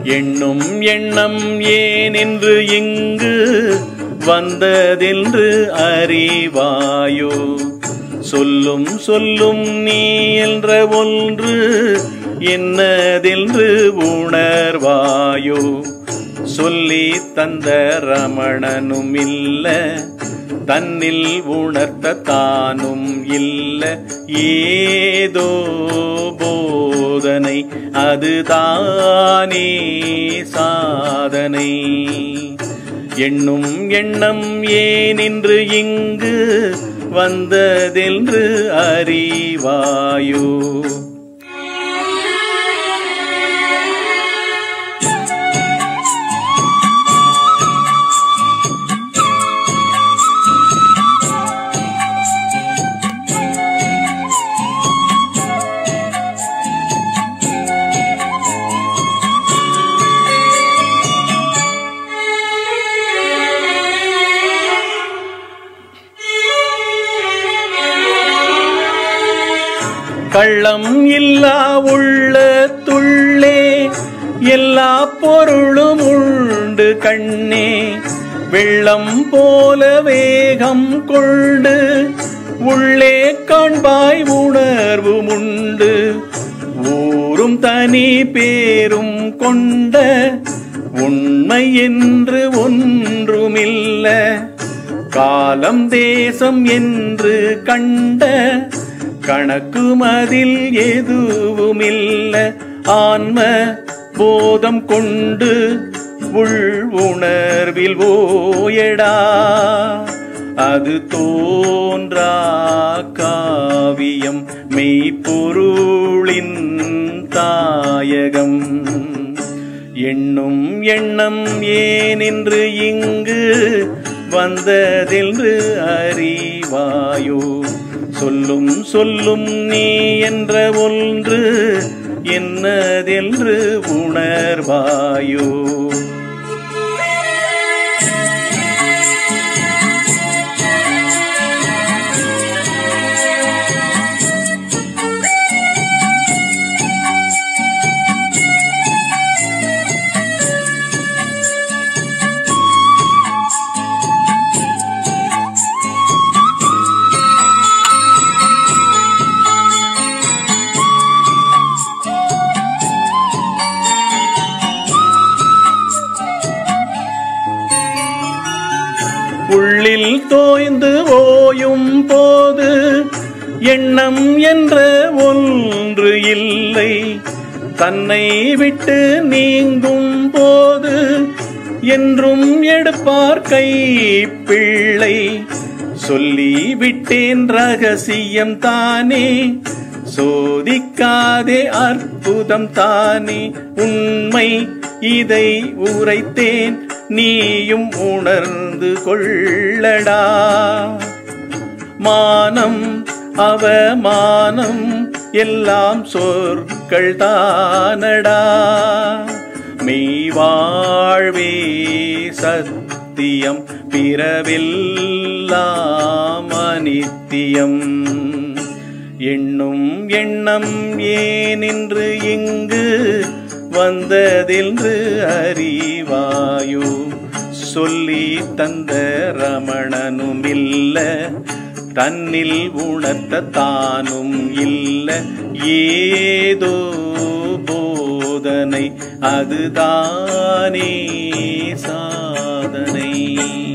எண்ணும் எண்ணம் ஏனென்று இங்கு வந்ததென்று அறிவாயோ சொல்லும் சொல்லும் நீ என்ற ஒன்று என்னதென்று உணர்வாயோ சொல்லி தந்த ரமணனும் இல்ல தன்னில் உணர்த்த தானும் இல்ல ஏதோ போதனை அதுதானே சாதனை எண்ணும் எண்ணம் ஏனின்று இங்கு வந்ததென்று அறிவாயோ கள்ளம் இல்லா உள்ளத்துள்ளே எல்லா பொருளும் உண்டு கண்ணே வெள்ளம் போல வேகம் கொண்டு உள்ளே காண்பாய் உணர்வும் உண்டு ஊரும் தனி பேரும் கொண்ட உண்மை என்று ஒன்றுமில்ல காலம் தேசம் என்று கண்ட கணக்கும் அதில் எதுவுமில்ல ஆன்ம போதம் கொண்டு உள் உணர்வில் ஓயடா அது தோன்றா காவியம் மெய்ப்பொருளின் தாயகம் எண்ணும் எண்ணம் ஏனென்று இங்கு வந்ததென்று அறிவாயோ சொல்லும் சொல்லும் நீ என்ற ஒன்று என்னதென்று உணர்வாயோ உள்ளில் தோய்ந்து ஓயும் போது எண்ணம் என்ற ஒன்று இல்லை தன்னை விட்டு நீங்கும் போது என்றும் எடுப்பார் கை பிள்ளை சொல்லி விட்டேன் ரகசியம் தானே சோதிக்காதே அற்புதம் தானே உண்மை இதை உரைத்தேன் நீயும் உணர்ந்து கொள்ளடா மானம் அவமானம் எல்லாம் சொற்கள் தானடா மெய் வாழ்வே சத்தியம் பிறவெல்லாம் அனித்தியம் எண்ணும் எண்ணம் ஏனின்று இங்கு வந்ததென்று அறிவாயோ சொல்லி தந்த ரமணனும் இல்ல தன்னில் உணர்த்த தானும் இல்ல ஏதோ போதனை அதுதானே சாதனை